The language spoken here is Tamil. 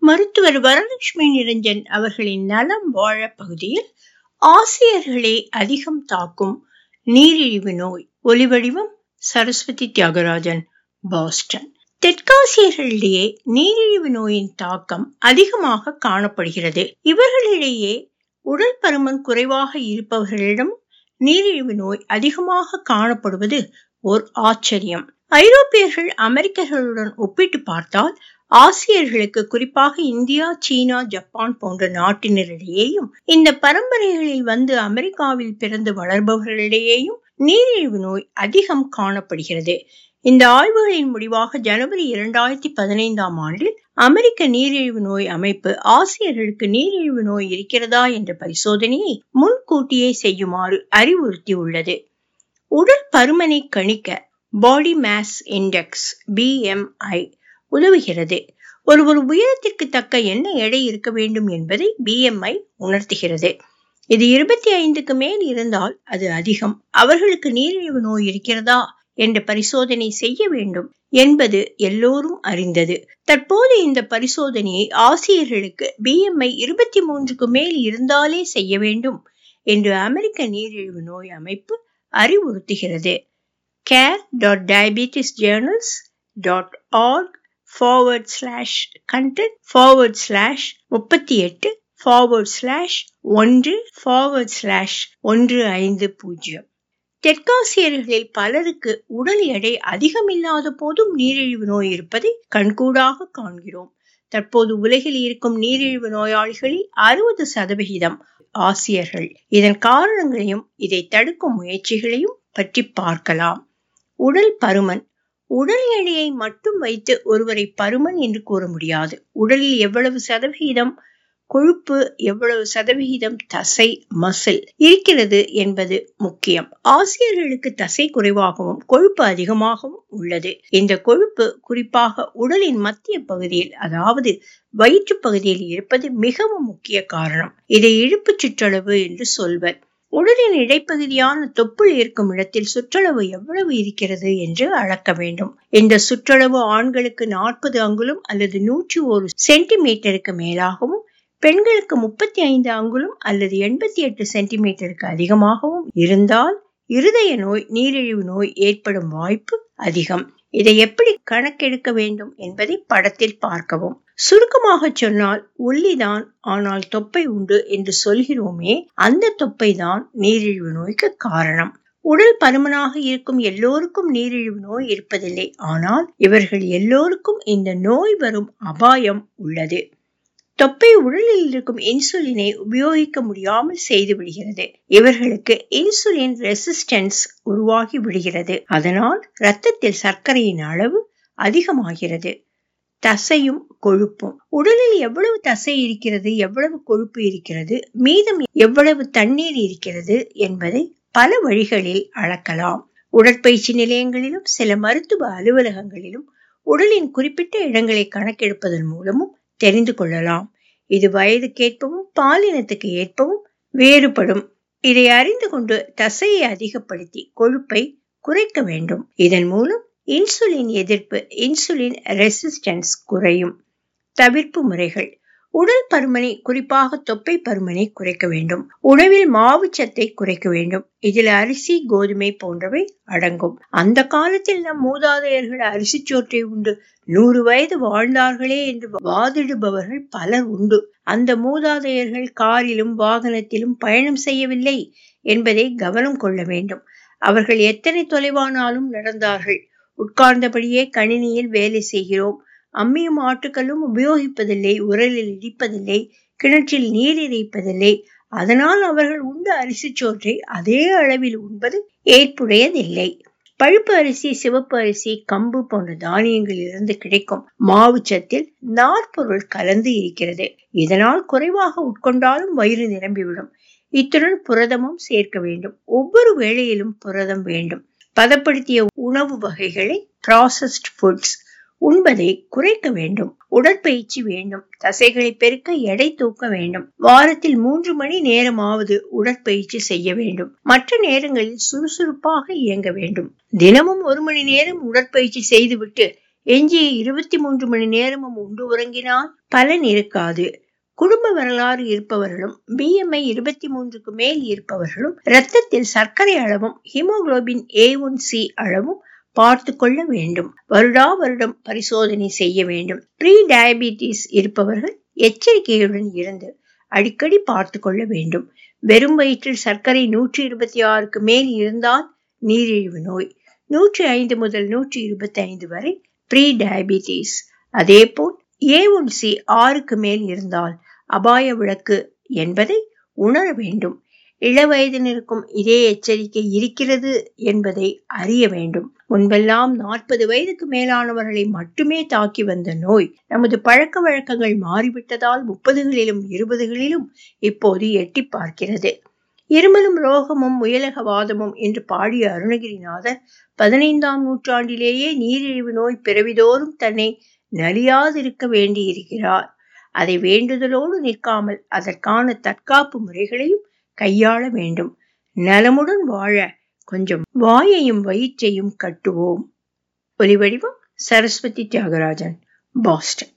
மருத்துவர் வரலட்சுமி நிரஞ்சன் அவர்களின் நலம் வாழ பகுதியில் ஆசிரியர்களை அதிகம் தாக்கும் நீரிழிவு நோய் ஒலிவடிவம் சரஸ்வதி தியாகராஜன் பாஸ்டன் தெற்காசியர்களிடையே நீரிழிவு நோயின் தாக்கம் அதிகமாக காணப்படுகிறது இவர்களிடையே உடல் பருமன் குறைவாக இருப்பவர்களிடம் நீரிழிவு நோய் அதிகமாக காணப்படுவது ஓர் ஆச்சரியம் ஐரோப்பியர்கள் அமெரிக்கர்களுடன் ஒப்பிட்டு பார்த்தால் ஆசியர்களுக்கு குறிப்பாக இந்தியா சீனா ஜப்பான் போன்ற நாட்டினரிடையேயும் இந்த பரம்பரைகளில் வந்து அமெரிக்காவில் பிறந்து வளர்பவர்களிடையேயும் நீரிழிவு நோய் அதிகம் காணப்படுகிறது இந்த ஆய்வுகளின் முடிவாக ஜனவரி இரண்டாயிரத்தி பதினைந்தாம் ஆண்டில் அமெரிக்க நீரிழிவு நோய் அமைப்பு ஆசியர்களுக்கு நீரிழிவு நோய் இருக்கிறதா என்ற பரிசோதனையை முன்கூட்டியே செய்யுமாறு அறிவுறுத்தியுள்ளது உடல் பருமனை கணிக்க பாடி மாஸ் இண்டெக்ஸ் பிஎம்ஐ உதவுகிறது ஒருவர் உயரத்திற்கு தக்க என்ன எடை இருக்க வேண்டும் என்பதை பிஎம்ஐ உணர்த்துகிறது இது இருபத்தி ஐந்துக்கு மேல் இருந்தால் அது அதிகம் அவர்களுக்கு நீரிழிவு நோய் இருக்கிறதா என்ற பரிசோதனை செய்ய வேண்டும் என்பது எல்லோரும் அறிந்தது தற்போது இந்த பரிசோதனையை ஆசிரியர்களுக்கு பிஎம்ஐ இருபத்தி மூன்றுக்கு மேல் இருந்தாலே செய்ய வேண்டும் என்று அமெரிக்க நீரிழிவு நோய் அமைப்பு அறிவுறுத்துகிறது care dot diabetes journals dot org forward slash content forward slash முப்பத்தி எட்டு ஃபார்வர்ட் ஸ்லாஷ் ஒன்று ஃபார்வர்ட் ஸ்லாஷ் ஒன்று ஐந்து பூஜ்ஜியம் தெற்காசியர்களில் பலருக்கு உடல் எடை அதிகமில்லாத போதும் நீரிழிவு நோய் இருப்பதை கண்கூடாக காண்கிறோம் தற்போது உலகில் இருக்கும் நீரிழிவு நோயாளிகளில் அறுபது சதவிகிதம் ஆசியர்கள் இதன் காரணங்களையும் இதை தடுக்கும் முயற்சிகளையும் பற்றி பார்க்கலாம் உடல் பருமன் உடல் எடையை மட்டும் வைத்து ஒருவரை பருமன் என்று கூற முடியாது உடலில் எவ்வளவு சதவிகிதம் கொழுப்பு எவ்வளவு சதவிகிதம் தசை மசில் இருக்கிறது என்பது முக்கியம் ஆசிரியர்களுக்கு தசை குறைவாகவும் கொழுப்பு அதிகமாகவும் உள்ளது இந்த கொழுப்பு குறிப்பாக உடலின் மத்திய பகுதியில் அதாவது வயிற்று பகுதியில் இருப்பது மிகவும் முக்கிய காரணம் இதை இழுப்பு சுற்றளவு என்று சொல்வர் உடலின் இடைப்பகுதியான தொப்புள் இருக்கும் இடத்தில் சுற்றளவு எவ்வளவு இருக்கிறது என்று அளக்க வேண்டும் இந்த சுற்றளவு ஆண்களுக்கு நாற்பது அங்குலம் அல்லது நூற்றி ஒரு சென்டிமீட்டருக்கு மேலாகவும் பெண்களுக்கு முப்பத்தி ஐந்து அங்குலம் அல்லது எண்பத்தி எட்டு சென்டிமீட்டருக்கு அதிகமாகவும் இருந்தால் இருதய நோய் நீரிழிவு நோய் ஏற்படும் வாய்ப்பு அதிகம் இதை எப்படி கணக்கெடுக்க வேண்டும் என்பதை படத்தில் பார்க்கவும் சுருக்கமாக சொன்னால் ஒல்லிதான் ஆனால் தொப்பை உண்டு என்று சொல்கிறோமே அந்த தொப்பை தான் நீரிழிவு நோய்க்கு காரணம் உடல் பருமனாக இருக்கும் எல்லோருக்கும் நீரிழிவு நோய் இருப்பதில்லை ஆனால் இவர்கள் எல்லோருக்கும் இந்த நோய் வரும் அபாயம் உள்ளது தொப்பை உடலில் இருக்கும் இன்சுலினை உபயோகிக்க முடியாமல் செய்து விடுகிறது இவர்களுக்கு இன்சுலின் ரெசிஸ்டன்ஸ் உருவாகி விடுகிறது அதனால் இரத்தத்தில் சர்க்கரையின் அளவு அதிகமாகிறது தசையும் கொழுப்பும் உடலில் எவ்வளவு தசை இருக்கிறது எவ்வளவு கொழுப்பு இருக்கிறது மீதம் எவ்வளவு தண்ணீர் இருக்கிறது என்பதை பல வழிகளில் அளக்கலாம் உடற்பயிற்சி நிலையங்களிலும் சில மருத்துவ அலுவலகங்களிலும் உடலின் குறிப்பிட்ட இடங்களை கணக்கெடுப்பதன் மூலமும் தெரிந்து கொள்ளலாம் இது வயதுக்கேற்பவும் பாலினத்துக்கு ஏற்பவும் வேறுபடும் இதை அறிந்து கொண்டு தசையை அதிகப்படுத்தி கொழுப்பை குறைக்க வேண்டும் இதன் மூலம் இன்சுலின் எதிர்ப்பு இன்சுலின் ரெசிஸ்டன்ஸ் குறையும் தவிர்ப்பு முறைகள் உடல் பருமனை குறிப்பாக தொப்பை பருமனை குறைக்க வேண்டும் உணவில் மாவுச்சத்தை குறைக்க வேண்டும் இதில் அரிசி கோதுமை போன்றவை அடங்கும் அந்த காலத்தில் நம் மூதாதையர்கள் அரிசி சோற்றை உண்டு நூறு வயது வாழ்ந்தார்களே என்று வாதிடுபவர்கள் பலர் உண்டு அந்த மூதாதையர்கள் காரிலும் வாகனத்திலும் பயணம் செய்யவில்லை என்பதை கவனம் கொள்ள வேண்டும் அவர்கள் எத்தனை தொலைவானாலும் நடந்தார்கள் உட்கார்ந்தபடியே கணினியில் வேலை செய்கிறோம் அம்மியும் ஆட்டுக்கல்லும் உபயோகிப்பதில்லை உரலில் இடிப்பதில்லை கிணற்றில் நீர் இறைப்பதில்லை அதனால் அவர்கள் உண்ட அரிசி சோற்றை அதே அளவில் உண்பது ஏற்புடையதில்லை பழுப்பு அரிசி சிவப்பு அரிசி கம்பு போன்ற தானியங்களிலிருந்து கிடைக்கும் மாவுச்சத்தில் நார்பொருள் கலந்து இருக்கிறது இதனால் குறைவாக உட்கொண்டாலும் வயிறு நிரம்பிவிடும் இத்துடன் புரதமும் சேர்க்க வேண்டும் ஒவ்வொரு வேளையிலும் புரதம் வேண்டும் பதப்படுத்திய உணவு வகைகளை ப்ராசஸ்ட் ஃபுட்ஸ் உண்பதை குறைக்க வேண்டும் உடற்பயிற்சி வேண்டும் தசைகளை பெருக்க எடை தூக்க வேண்டும் வாரத்தில் மூன்று மணி நேரமாவது உடற்பயிற்சி செய்ய வேண்டும் மற்ற நேரங்களில் சுறுசுறுப்பாக இயங்க வேண்டும் தினமும் ஒரு மணி நேரம் உடற்பயிற்சி செய்துவிட்டு எஞ்சிய இருபத்தி மூன்று மணி நேரமும் உண்டு உறங்கினால் பலன் இருக்காது குடும்ப வரலாறு இருப்பவர்களும் பிஎம்ஐ இருபத்தி மூன்றுக்கு மேல் இருப்பவர்களும் இரத்தத்தில் சர்க்கரை அளவும் ஹீமோகுளோபின் ஏ ஒன் சி அளவும் பார்த்து கொள்ள வேண்டும் வருடா வருடம் பரிசோதனை செய்ய வேண்டும் ப்ரீ டயபிட்டிஸ் இருப்பவர்கள் எச்சரிக்கையுடன் இருந்து அடிக்கடி பார்த்து கொள்ள வேண்டும் வெறும் வயிற்றில் சர்க்கரை நூற்றி இருபத்தி ஆறுக்கு மேல் இருந்தால் நீரிழிவு நோய் நூற்றி ஐந்து முதல் நூற்றி இருபத்தி ஐந்து வரை ப்ரீ டயபிட்டிஸ் அதேபோல் ஏ ஒன் சி ஆறுக்கு மேல் இருந்தால் அபாய விளக்கு என்பதை உணர வேண்டும் இளவயதினருக்கும் இதே எச்சரிக்கை இருக்கிறது என்பதை அறிய வேண்டும் முன்பெல்லாம் நாற்பது வயதுக்கு மேலானவர்களை மட்டுமே தாக்கி வந்த நோய் நமது பழக்க வழக்கங்கள் மாறிவிட்டதால் முப்பதுகளிலும் இருபதுகளிலும் இப்போது எட்டி பார்க்கிறது இருமலும் ரோகமும் முயலகவாதமும் என்று பாடிய அருணகிரிநாதர் பதினைந்தாம் நூற்றாண்டிலேயே நீரிழிவு நோய் பிறவிதோறும் தன்னை நலியாதிருக்க வேண்டியிருக்கிறார் அதை வேண்டுதலோடு நிற்காமல் அதற்கான தற்காப்பு முறைகளையும் கையாள வேண்டும் நலமுடன் வாழ கொஞ்சம் வாயையும் வயிற்றையும் கட்டுவோம் ஒலிவடிவம் சரஸ்வதி தியாகராஜன் பாஸ்டன்